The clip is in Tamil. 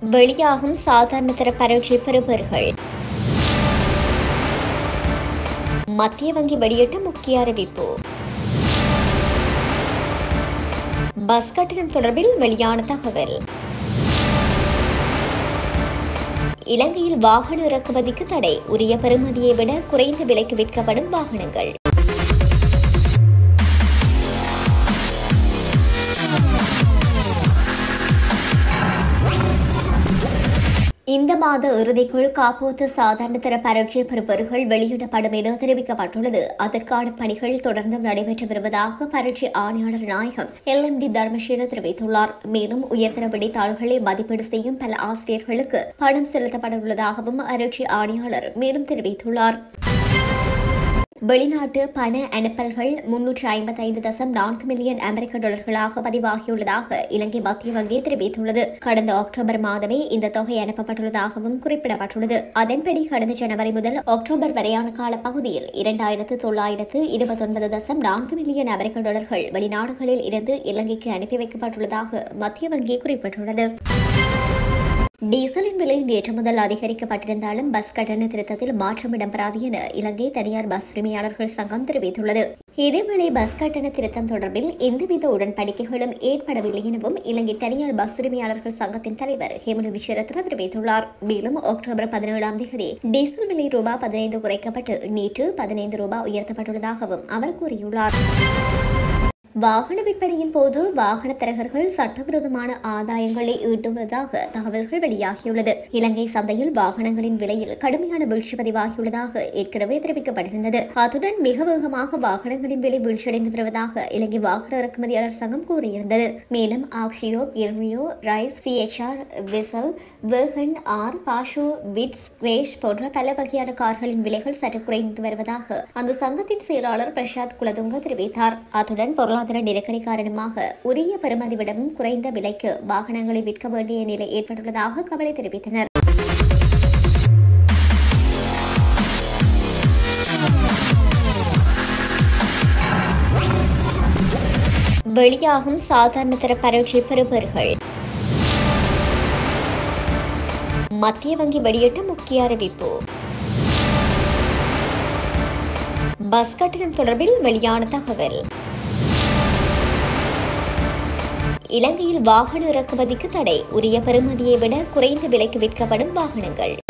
வெளியாகும் சாதாரண தர பரீட்சை பெறுபவர்கள் மத்திய வங்கி வெளியிட்ட முக்கிய அறிவிப்பு பஸ் கட்டணம் தொடர்பில் வெளியான தகவல் இலங்கையில் வாகன இறக்குமதிக்கு தடை உரிய பெறுமதியை விட குறைந்த விலைக்கு விற்கப்படும் வாகனங்கள் இந்த மாத இறுதிக்குள் காப்போத்து சாதாரண தர பரீட்சை பெறுபவர்கள் வெளியிடப்படும் என தெரிவிக்கப்பட்டுள்ளது அதற்கான பணிகள் தொடர்ந்தும் நடைபெற்று வருவதாக பரீட்சை ஆணையாளர் நாயகம் எல் எம் டி தர்மசேன தெரிவித்துள்ளார் மேலும் உயர்தர விடைத்தாள்களை மதிப்பீடு செய்யும் பல ஆசிரியர்களுக்கு பணம் செலுத்தப்பட உள்ளதாகவும் பரீட்சை ஆணையாளர் மேலும் தெரிவித்துள்ளார் வெளிநாட்டு பண அனுப்பல்கள் முன்னூற்றி ஐம்பத்தைந்து தசம் நான்கு மில்லியன் அமெரிக்க டாலர்களாக பதிவாகியுள்ளதாக இலங்கை மத்திய வங்கி தெரிவித்துள்ளது கடந்த அக்டோபர் மாதமே இந்த தொகை அனுப்பப்பட்டுள்ளதாகவும் குறிப்பிடப்பட்டுள்ளது அதன்படி கடந்த ஜனவரி முதல் அக்டோபர் வரையான காலப்பகுதியில் இரண்டாயிரத்து தொள்ளாயிரத்து இருபத்தொன்பது தசம் நான்கு மில்லியன் அமெரிக்க டாலர்கள் வெளிநாடுகளில் இருந்து இலங்கைக்கு அனுப்பி வைக்கப்பட்டுள்ளதாக மத்திய வங்கி குறிப்பிட்டுள்ளது டீசலின் விலை நேற்று முதல் அதிகரிக்கப்பட்டிருந்தாலும் பஸ் கட்டண திருத்தத்தில் மாற்றம் இடம்பெறாது என இலங்கை தனியார் பஸ் உரிமையாளர்கள் சங்கம் தெரிவித்துள்ளது இதேவேளை பஸ் கட்டண திருத்தம் தொடர்பில் எந்தவித உடன்படிக்கைகளும் ஏற்படவில்லை எனவும் இலங்கை தனியார் பஸ் உரிமையாளர்கள் சங்கத்தின் தலைவர் ஹேமந்த விஜயரத்ன தெரிவித்துள்ளார் மேலும் அக்டோபர் பதினேழாம் தேதி டீசல் விலை ரூபாய் பதினைந்து குறைக்கப்பட்டு நேற்று பதினைந்து ரூபாய் உயர்த்தப்பட்டுள்ளதாகவும் அவர் கூறியுள்ளார் வாகன விற்பனையின் போது வாகன தரகர்கள் சட்டவிரோதமான ஆதாயங்களை ஈட்டுவதாக தகவல்கள் வெளியாகியுள்ளது இலங்கை சந்தையில் வாகனங்களின் விலையில் கடுமையான வீழ்ச்சி பதிவாகியுள்ளதாக ஏற்கனவே தெரிவிக்கப்பட்டிருந்தது அத்துடன் மிக வேகமாக வாகனங்களின் விலை வீழ்ச்சியடைந்து வருவதாக இலங்கை வாகன இறக்குமதியாளர் சங்கம் கூறியிருந்தது மேலும் ஆக்சியோ இர்மியோ Raize CHR Vezel Wagon R Passo Vitz Grace போன்ற பல வகையான கார்களின் விலைகள் சற்று குறைந்து வருவதாக அந்த சங்கத்தின் செயலாளர் பிரசாத் குலதுங்க தெரிவித்தார் அத்துடன் பொருளாதார பொருளாதார நெருக்கடி காரணமாக உரிய பெறுமதி விடவும் குறைந்த விலைக்கு வாகனங்களை விற்க வேண்டிய நிலை ஏற்பட்டுள்ளதாக கவலை தெரிவித்தனர் வெளியாகும் சாதாரண தர பரீட்சை பெறுபவர்கள் மத்திய வங்கி வெளியிட்ட முக்கிய அறிவிப்பு பஸ் கட்டணம் தொடர்பில் வெளியான தகவல் இலங்கையில் வாகன இறக்குமதிக்கு தடை உரிய பெறுமதியை விட குறைந்த விலைக்கு விற்கப்படும் வாகனங்கள்